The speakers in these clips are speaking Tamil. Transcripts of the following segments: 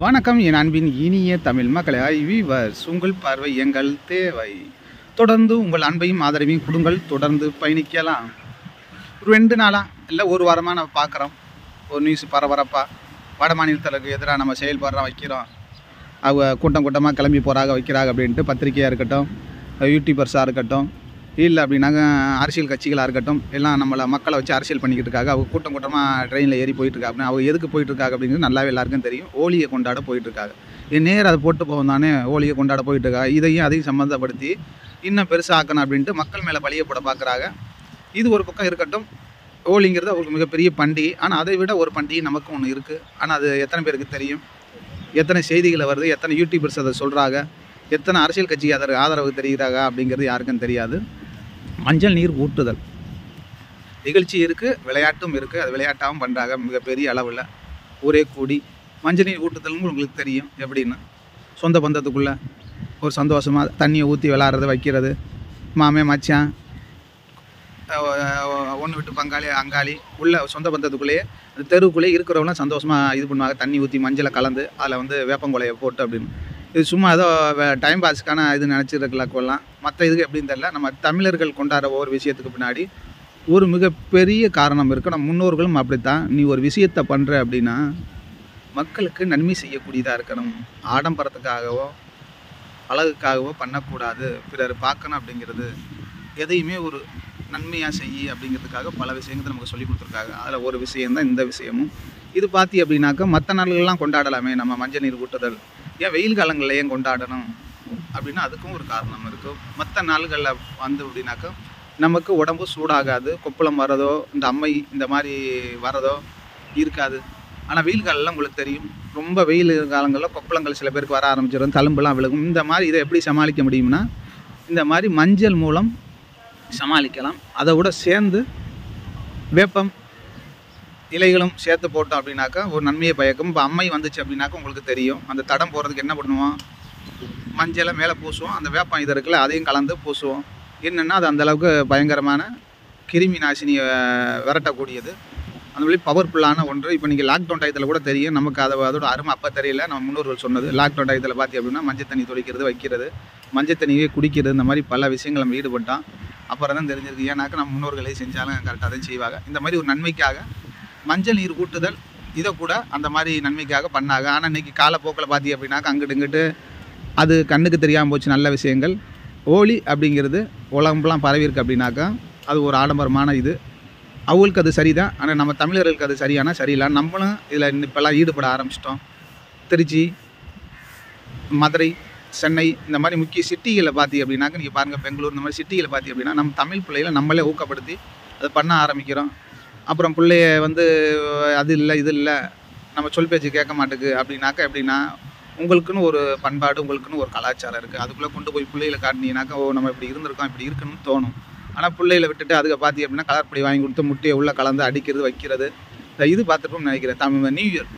வணக்கம் என் அன்பின் இனிய தமிழ் மக்களை வீவர்ஸ் உங்கள் பார்வை எங்கள் தேவை தொடர்ந்து உங்கள் அன்பையும் ஆதரவையும் கொடுங்கள் தொடர்ந்து பயணிக்கலாம் ஒரு ரெண்டு நாளாக இல்லை ஒரு வாரமாக நம்ம பார்க்குறோம் ஒரு நியூஸ் பரபரப்பாக வட மாநிலத்திற்கு எதிராக நம்ம செயல்படுறோம் வைக்கிறோம் அவங்க கூட்டம் கூட்டமாக கிளம்பி போகிறாங்க வைக்கிறாங்க அப்படின்ட்டு பத்திரிக்கையாக இருக்கட்டும் யூடியூபர்ஸாக இருக்கட்டும் இல்லை அப்படின்னாக்க அரசியல் கட்சிகளாக இருக்கட்டும் எல்லாம் நம்மளை மக்களை வச்சு அரசியல் பண்ணிக்கிட்டு இருக்காங்க அவங்க கூட்டம் கூட்டமாக ட்ரெயினில் ஏறி போயிட்டு இருக்காங்க அப்படின்னு அவங்க எதுக்கு போயிட்டு இருக்காங்க அப்படிங்கிறது நல்லாவே எல்லாருக்கும் தெரியும் ஹோலியை கொண்டாட போயிட்டு இருக்காங்க என் நேரம் அதை போட்டு போகும் தானே ஹோலியை கொண்டாட போயிட்டு இருக்காங்க இதையும் அதையும் சம்மந்தப்படுத்தி இன்னும் பெருசாக ஆக்கணும் அப்படின்ட்டு மக்கள் மேலே பழிய போட பார்க்குறாங்க இது ஒரு பக்கம் இருக்கட்டும் ஹோலிங்கிறது அவங்களுக்கு மிகப்பெரிய பண்டிகை ஆனால் அதை விட ஒரு பண்டிகை நமக்கு ஒன்று இருக்குது ஆனால் அது எத்தனை பேருக்கு தெரியும் எத்தனை செய்திகளை வருது எத்தனை யூடியூபர்ஸ் அதை சொல்கிறாங்க எத்தனை அரசியல் கட்சி அதற்கு ஆதரவு தெரிகிறாங்க அப்படிங்கிறது யாருக்கும் தெரியாது மஞ்சள் நீர் ஊட்டுதல் நிகழ்ச்சி இருக்குது விளையாட்டும் இருக்குது அது விளையாட்டாகவும் பண்ணுறாங்க மிகப்பெரிய அளவில் ஊரே கூடி மஞ்சள் நீர் ஊட்டுதல்னு உங்களுக்கு தெரியும் எப்படின்னு சொந்த பந்தத்துக்குள்ளே ஒரு சந்தோஷமாக தண்ணியை ஊற்றி விளாட்றது வைக்கிறது மாமே மச்சான் ஒன்று விட்டு பங்காளி அங்காளி உள்ள சொந்த பந்தத்துக்குள்ளேயே அந்த தெருவுக்குள்ளேயே இருக்கிறவங்களாம் சந்தோஷமாக இது பண்ணுவாங்க தண்ணி ஊற்றி மஞ்சளை கலந்து அதில் வந்து வேப்பங்கொலையை போட்டு அப்படின்னு இது சும்மா ஏதோ டைம் பாஸ்க்கான இது நினச்சிருக்கலாம் கொள்ளலாம் மற்ற இதுக்கு எப்படின்னு தெரியல நம்ம தமிழர்கள் கொண்டாடுற ஒவ்வொரு விஷயத்துக்கு பின்னாடி ஒரு மிகப்பெரிய காரணம் இருக்குது நம்ம முன்னோர்களும் அப்படித்தான் நீ ஒரு விஷயத்தை பண்ணுற அப்படின்னா மக்களுக்கு நன்மை செய்யக்கூடியதாக இருக்கணும் ஆடம்பரத்துக்காகவோ அழகுக்காகவோ பண்ணக்கூடாது பிறர் பார்க்கணும் அப்படிங்கிறது எதையுமே ஒரு நன்மையாக செய்ய அப்படிங்கிறதுக்காக பல விஷயங்களை நமக்கு சொல்லி கொடுத்துருக்காங்க அதில் ஒரு விஷயந்தான் இந்த விஷயமும் இது பார்த்தி அப்படின்னாக்கா மற்ற நாள்கள்லாம் கொண்டாடலாமே நம்ம மஞ்சள் நீர் ஊட்டுதல் ஏன் வெயில் காலங்களில் ஏன் கொண்டாடணும் அப்படின்னா அதுக்கும் ஒரு காரணம் இருக்கும் மற்ற நாள்களில் வந்து அப்படின்னாக்கா நமக்கு உடம்பு சூடாகாது கொப்பளம் வரதோ இந்த அம்மை இந்த மாதிரி வரதோ இருக்காது ஆனால் வெயில் காலம்லாம் உங்களுக்கு தெரியும் ரொம்ப வெயில் காலங்களில் கொப்பளங்கள் சில பேருக்கு வர ஆரம்பிச்சிடும் தழும்புலாம் விழுகும் இந்த மாதிரி இதை எப்படி சமாளிக்க முடியும்னா இந்த மாதிரி மஞ்சள் மூலம் சமாளிக்கலாம் அதை விட சேர்ந்து வேப்பம் இலைகளும் சேர்த்து போட்டோம் அப்படின்னாக்கா ஒரு நன்மையை பயக்கும் இப்போ அம்மை வந்துச்சு அப்படின்னாக்கா உங்களுக்கு தெரியும் அந்த தடம் போகிறதுக்கு என்ன பண்ணுவோம் மஞ்சளை மேலே பூசுவோம் அந்த வேப்பம் இது இருக்குல்ல அதையும் கலந்து பூசுவோம் என்னென்னா அது அந்தளவுக்கு பயங்கரமான கிருமி நாசினியை விரட்டக்கூடியது அந்த வழி பவர்ஃபுல்லான ஒன்று இப்போ நீங்கள் லாக்டவுன் டயத்தில் கூட தெரியும் நமக்கு அதை அதோட அருமை அப்போ தெரியல நம்ம முன்னோர்கள் சொன்னது லாக்டவுன் டயத்தில் பார்த்தி அப்படின்னா மஞ்சள் தண்ணி தொளிக்கிறது வைக்கிறது மஞ்சள் தண்ணியே குடிக்கிறது இந்த மாதிரி பல விஷயங்கள் நம்ம ஈடுபட்டோம் அப்புறம் தான் தெரிஞ்சிருக்கு ஏன்னாக்கா நம்ம முன்னோர்களே செஞ்சாலும் கரெக்டாக தான் செய்வாங்க இந்த மாதிரி ஒரு நன்மைக்காக மஞ்சள் நீர் ஊட்டுதல் இதை கூட அந்த மாதிரி நன்மைக்காக பண்ணாங்க ஆனால் இன்றைக்கி காலப்போக்கில் பார்த்தி அப்படின்னாக்கா அங்கிட்டு இங்கிட்டு அது கண்ணுக்கு தெரியாமல் போச்சு நல்ல விஷயங்கள் ஹோலி அப்படிங்கிறது உலகம்லாம் பரவியிருக்கு அப்படின்னாக்கா அது ஒரு ஆடம்பரமான இது அவங்களுக்கு அது சரிதான் ஆனால் நம்ம தமிழர்களுக்கு அது சரியானா சரியில்லை நம்மளும் இதில் இப்போல்லாம் ஈடுபட ஆரம்பிச்சிட்டோம் திருச்சி மதுரை சென்னை இந்த மாதிரி முக்கிய சிட்டிகளை பார்த்தி அப்படின்னாக்க நீங்கள் பாருங்கள் பெங்களூர் இந்த மாதிரி சிட்டிகளை பார்த்தி அப்படின்னா நம்ம தமிழ் பிள்ளைகளை நம்மளே ஊக்கப்படுத்தி அதை பண்ண ஆரம்பிக்கிறோம் அப்புறம் பிள்ளைய வந்து அது இல்லை இது இல்லை நம்ம சொல் பேச்சு கேட்க மாட்டேங்குது அப்படின்னாக்கா எப்படின்னா உங்களுக்குன்னு ஒரு பண்பாடு உங்களுக்குன்னு ஒரு கலாச்சாரம் இருக்குது அதுக்குள்ளே கொண்டு போய் பிள்ளைகளை காட்டினீங்கனாக்கா ஓ நம்ம இப்படி இருந்திருக்கோம் இப்படி இருக்கணும்னு தோணும் ஆனால் பிள்ளைகளை விட்டுட்டு அதுக்கு பார்த்தி அப்படின்னா கலர் பொடி வாங்கி கொடுத்து முட்டையை உள்ளே கலந்து அடிக்கிறது வைக்கிறது இந்த இது பார்த்துருப்போம்னு நினைக்கிறேன் தமிழ் நியூ இயர்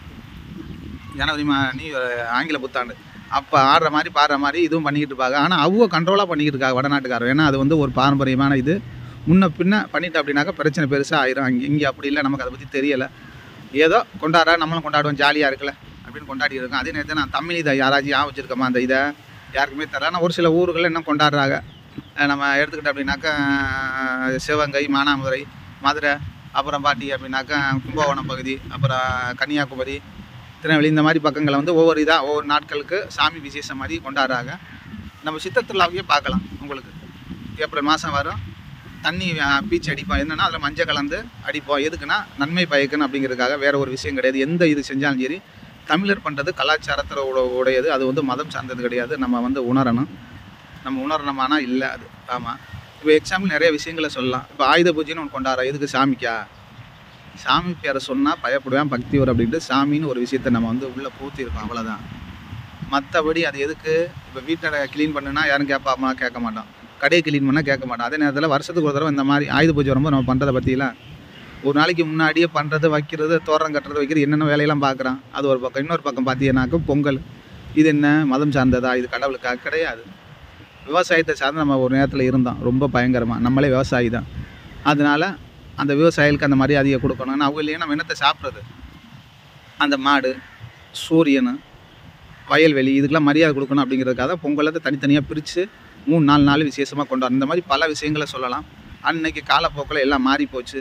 ஜனவரி மா நியூ இயர் ஆங்கில புத்தாண்டு அப்போ ஆடுற மாதிரி பாடுற மாதிரி இதுவும் பண்ணிக்கிட்டு இருப்பாங்க ஆனால் அவங்க கண்ட்ரோலாக பண்ணிக்கிட்டு இருக்காங்க வடநாட்டுக்காரர் ஏன்னா அது வந்து ஒரு பாரம்பரியமான இது முன்ன பின்ன பண்ணிட்டு அப்படின்னாக்கா பிரச்சனை பெருசாக ஆயிரும் அங்கே இங்கே அப்படி இல்லை நமக்கு அதை பற்றி தெரியலை ஏதோ கொண்டாடுறா நம்மளும் கொண்டாடுவோம் ஜாலியாக இருக்குல்ல அப்படின்னு கொண்டாடி இருக்கோம் அதே நேரத்தில் நான் தமிழ் இதை யாராச்சும் ஞாபகம் வச்சிருக்கோமா அந்த இதை யாருக்குமே தெரியல ஆனால் ஒரு சில ஊர்களில் இன்னும் கொண்டாடுறாங்க நம்ம எடுத்துக்கிட்டோம் அப்படின்னாக்கா சிவகங்கை மானாமதுரை மதுரை அப்புறம் பாட்டி அப்படின்னாக்கா கும்பகோணம் பகுதி அப்புறம் கன்னியாகுமரி திருநெல்வேலி இந்த மாதிரி பக்கங்களை வந்து ஒவ்வொரு இதாக ஒவ்வொரு நாட்களுக்கு சாமி விசேஷம் மாதிரி கொண்டாடுறாங்க நம்ம சித்தத்திருவிழாவையே பார்க்கலாம் உங்களுக்கு ஏப்ரல் மாதம் வரும் தண்ணி பீச் அடிப்போம் என்னென்னா அதில் மஞ்சள் கலந்து அடிப்போம் எதுக்குன்னா நன்மை பயக்கணும் அப்படிங்கிறதுக்காக வேறு ஒரு விஷயம் கிடையாது எந்த இது செஞ்சாலும் சரி தமிழர் பண்ணுறது கலாச்சாரத்தில் உடையது அது வந்து மதம் சார்ந்தது கிடையாது நம்ம வந்து உணரணும் நம்ம உணரணுமானா இல்லை அது ஆமாம் இப்போ எக்ஸாம்பிள் நிறைய விஷயங்களை சொல்லலாம் இப்போ ஆயுத பூஜைன்னு ஒன்று கொண்டாடுறோம் எதுக்கு சாமிக்கா சாமி பேரை சொன்னால் பயப்படுவேன் பக்தி வரும் அப்படின்ட்டு சாமின்னு ஒரு விஷயத்த நம்ம வந்து உள்ளே பூத்திருக்கோம் அவ்வளோதான் மற்றபடி அது எதுக்கு இப்போ வீட்டை க்ளீன் பண்ணுனா யாரும் கேட்பாமா கேட்க மாட்டோம் கடையை க்ளீன் பண்ணால் கேட்க மாட்டோம் அதே நேரத்தில் வருஷத்துக்கு ஒரு தடவை இந்த மாதிரி ஆயுத பூஜை வரும்போது நம்ம பண்ணுறதை பற்றிலாம் ஒரு நாளைக்கு முன்னாடியே பண்ணுறது வைக்கிறது தோரம் கட்டுறது வைக்கிறது என்னென்ன வேலையெல்லாம் பார்க்குறான் அது ஒரு பக்கம் இன்னொரு பக்கம் பார்த்தீங்கன்னாக்கா பொங்கல் இது என்ன மதம் சார்ந்ததா இது கடவுளுக்காக கிடையாது விவசாயத்தை சார்ந்து நம்ம ஒரு நேரத்தில் இருந்தோம் ரொம்ப பயங்கரமாக நம்மளே விவசாயி தான் அதனால் அந்த விவசாயிகளுக்கு அந்த மரியாதையை கொடுக்கணும்னு அவங்க இல்லையா நம்ம என்னத்தை சாப்பிட்றது அந்த மாடு சூரியன் வயல்வெளி இதுக்கெல்லாம் மரியாதை கொடுக்கணும் அப்படிங்கிறதுக்காக பொங்கலை தனித்தனியாக பிரித்து மூணு நாலு நாள் விசேஷமாக கொண்டாடும் இந்த மாதிரி பல விஷயங்களை சொல்லலாம் அன்னைக்கு காலப்போக்கில் எல்லாம் மாறி போச்சு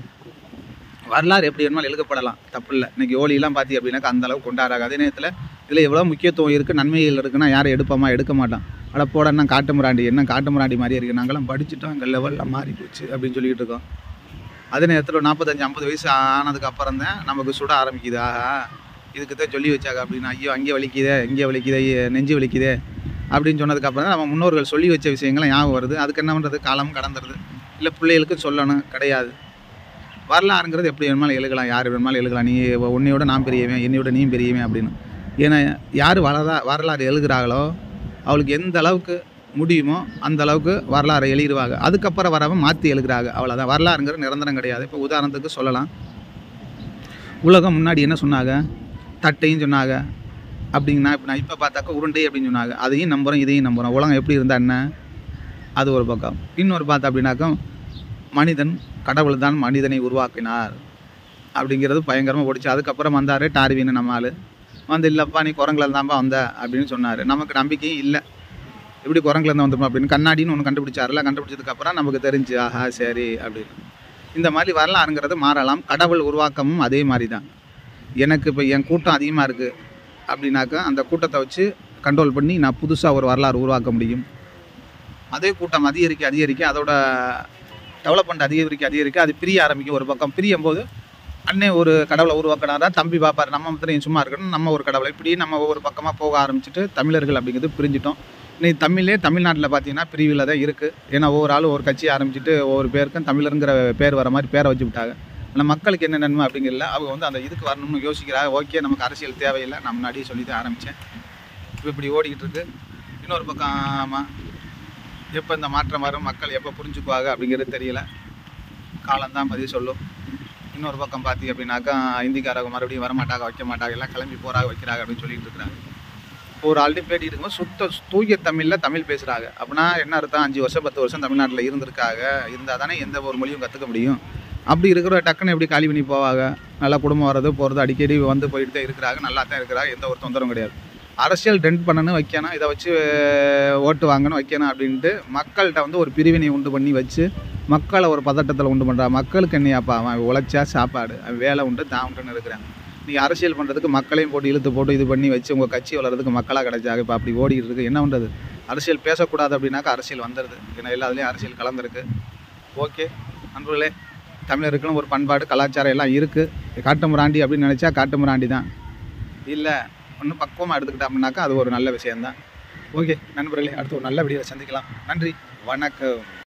வரலாறு எப்படி வேணுமாலும் எழுதப்படலாம் தப்பு இல்லை இன்னைக்கு ஹோலிலாம் பார்த்தி அப்படின்னாக்கா அந்த அளவுக்கு கொண்டாடாது அதே நேரத்தில் இதில் எவ்வளோ முக்கியத்துவம் இருக்குது நன்மைகள் இருக்குன்னா யாரும் எடுப்போமா எடுக்க மாட்டான் அட போட என்ன காட்டு மிராண்டி என்ன காட்டு மிராண்டி மாதிரி இருக்குது நாங்களாம் படிச்சுட்டோம் அங்கே லெவலில் மாறி போச்சு அப்படின்னு சொல்லிட்டு இருக்கோம் அதே நேரத்தில் ஒரு நாற்பத்தஞ்சு ஐம்பது வயசு ஆனதுக்கு அப்புறம் தான் நமக்கு சுட ஆரம்பிக்குது ஆஹா இதுக்கு தான் சொல்லி வச்சாங்க அப்படின்னு ஐயோ அங்கே வலிக்குதே இங்கே வலிக்குதே ஐய, நெஞ்சு வலிக்குதே அப்படின்னு சொன்னதுக்கப்புறம் தான் நம்ம முன்னோர்கள் சொல்லி வச்ச விஷயங்கள்லாம் ஞாபகம் வருது அதுக்கு என்ன பண்ணுறது காலம் கடந்துருது இல்லை பிள்ளைகளுக்கு சொல்லணும் கிடையாது வரலாறுங்கிறது எப்படி வேணுமாலும் எழுதலாம் யார் வேணுமாலும் எழுதலாம் நீ உன்னையோட நான் பெரியவன் என்னையோட நீ பெரியவன் அப்படின்னு ஏன்னா யார் வரலா வரலாறு எழுதுகிறாங்களோ அவளுக்கு எந்த அளவுக்கு முடியுமோ அந்த அளவுக்கு வரலாறை எழுதிடுவாங்க அதுக்கப்புறம் வரவன் மாற்றி எழுதுறாங்க அவ்வளோதான் வரலாறுங்கிறது நிரந்தரம் கிடையாது இப்போ உதாரணத்துக்கு சொல்லலாம் உலகம் முன்னாடி என்ன சொன்னாங்க தட்டையும் சொன்னாங்க அப்படிங்கன்னா இப்போ நான் இப்போ பார்த்தாக்கா உருண்டை அப்படின்னு சொன்னாங்க அதையும் நம்புகிறோம் இதையும் நம்புகிறோம் உலகம் எப்படி இருந்தா என்ன அது ஒரு பக்கம் இன்னொரு பார்த்தா அப்படின்னாக்கா மனிதன் கடவுள் தான் மனிதனை உருவாக்கினார் அப்படிங்கிறது பயங்கரமாக ஓடிச்சு அதுக்கப்புறம் வந்தார் டார்வின் நம்ம ஆள் வந்து இல்லைப்பா நீ குரங்குல தான்ப்பா வந்த அப்படின்னு சொன்னார் நமக்கு நம்பிக்கையும் இல்லை எப்படி குரங்குல இருந்து வந்தோம் அப்படின்னு கண்ணாடின்னு ஒன்று கண்டுபிடிச்சாருல கண்டுபிடிச்சதுக்கப்புறம் நமக்கு தெரிஞ்சு ஆஹா சரி அப்படின்னு இந்த மாதிரி வரலாறுங்கிறது மாறலாம் கடவுள் உருவாக்கமும் அதே மாதிரி தான் எனக்கு இப்போ என் கூட்டம் அதிகமாக இருக்குது அப்படின்னாக்கா அந்த கூட்டத்தை வச்சு கண்ட்ரோல் பண்ணி நான் புதுசாக ஒரு வரலாறு உருவாக்க முடியும் அதே கூட்டம் அதிகரிக்க அதிகரிக்க அதோட டெவலப்மெண்ட் அதிகரிக்க அதிகரிக்க அது பிரிய ஆரம்பிக்கும் ஒரு பக்கம் பிரியும் போது அண்ணே ஒரு கடவுளை உருவாக்கினாரா தம்பி பார்ப்பார் நம்ம மாத்திரம் சும்மா இருக்கணும் நம்ம ஒரு கடவுளை இப்படி நம்ம ஒவ்வொரு பக்கமாக போக ஆரம்பிச்சுட்டு தமிழர்கள் அப்படிங்கிறது பிரிஞ்சிட்டோம் இன்னைக்கு தமிழே தமிழ்நாட்டில் பார்த்தீங்கன்னா பிரிவில் தான் இருக்குது ஏன்னா ஒவ்வொரு ஆளும் ஒரு கட்சி ஆரம்பிச்சுட்டு ஒவ்வொரு பேருக்கும் தமிழருங்கிற பேர் வர மாதிரி பேரை வச்சு விட்டாங்க ஆனால் மக்களுக்கு என்ன நன்மை அப்படிங்கிறல அவங்க வந்து அந்த இதுக்கு வரணும்னு யோசிக்கிறாங்க ஓகே நமக்கு அரசியல் தேவையில்லை நான் முன்னாடியே சொல்லி தான் ஆரம்பித்தேன் இப்போ இப்படி ஓடிக்கிட்டு இருக்கு இன்னொரு பக்கம் ஆமாம் எப்போ இந்த மாற்றம் வரும் மக்கள் எப்போ புரிஞ்சுக்குவாங்க அப்படிங்கிறது தெரியல காலம்தான் பதிவு சொல்லும் இன்னொரு பக்கம் பார்த்தீங்க அப்படின்னாக்கா இந்திக்காரங்க மறுபடியும் வரமாட்டாங்க வைக்க மாட்டாங்க எல்லாம் கிளம்பி போகிறாங்க வைக்கிறாங்க அப்படின்னு சொல்லிட்டு இருக்கிறாங்க ஒரு ஆல்ரெடி பேட்டி இருக்கும்போது சுத்த தூய தமிழில் தமிழ் பேசுகிறாங்க அப்படின்னா என்ன அர்த்தம் அஞ்சு வருஷம் பத்து வருஷம் தமிழ்நாட்டில் இருந்திருக்காங்க இருந்தால் தானே எந்த ஒரு மொழியும் கற்றுக்க முடியும் அப்படி இருக்கிற டக்குன்னு எப்படி காலி பண்ணி போவாங்க நல்லா குடும்பம் வர்றது போகிறது அடிக்கடி வந்து போயிட்டு தான் இருக்கிறாங்க நல்லா தான் இருக்கிறாங்க எந்த ஒரு தொந்தரவும் கிடையாது அரசியல் டென்ட் பண்ணணும் வைக்கணும் இதை வச்சு அஹ், ஓட்டு வாங்கணும் வைக்கணும் அப்படின்ட்டு மக்கள்கிட்ட வந்து ஒரு பிரிவினை உண்டு பண்ணி வச்சு மக்களை ஒரு பதட்டத்தில் உண்டு பண்ணுறா மக்களுக்கு என்னையாப்பா அவன் உழைச்சா சாப்பாடு அவன் வேலை உண்டு தான் உண்டுன்னு இருக்கிறான் நீ அரசியல் பண்ணுறதுக்கு மக்களையும் போட்டு இழுத்து போட்டு இது பண்ணி வச்சு உங்கள் கட்சி வளர்கிறதுக்கு மக்களாக கிடைச்சாங்க இப்போ அப்படி ஓடிட்டு இருக்கு என்ன பண்ணுறது அரசியல் பேசக்கூடாது அப்படின்னாக்கா அரசியல் வந்துடுது ஏன்னா எல்லாத்துலேயும் அரசியல் கலந்துருக்கு ஓகே நண்பர்களே தமிழருக்குன்னு ஒரு பண்பாடு கலாச்சாரம் எல்லாம் இருக்குது காட்டுமிராண்டி அப்படின்னு நினச்சா காட்டுமிராண்டி தான் இல்லை ஒன்றும் பக்குவமாக எடுத்துக்கிட்டோம் அப்படின்னாக்கா அது ஒரு நல்ல விஷயம்தான் ஓகே நண்பர்களே அடுத்து ஒரு நல்ல வீடியோவில் சந்திக்கலாம் நன்றி வணக்கம்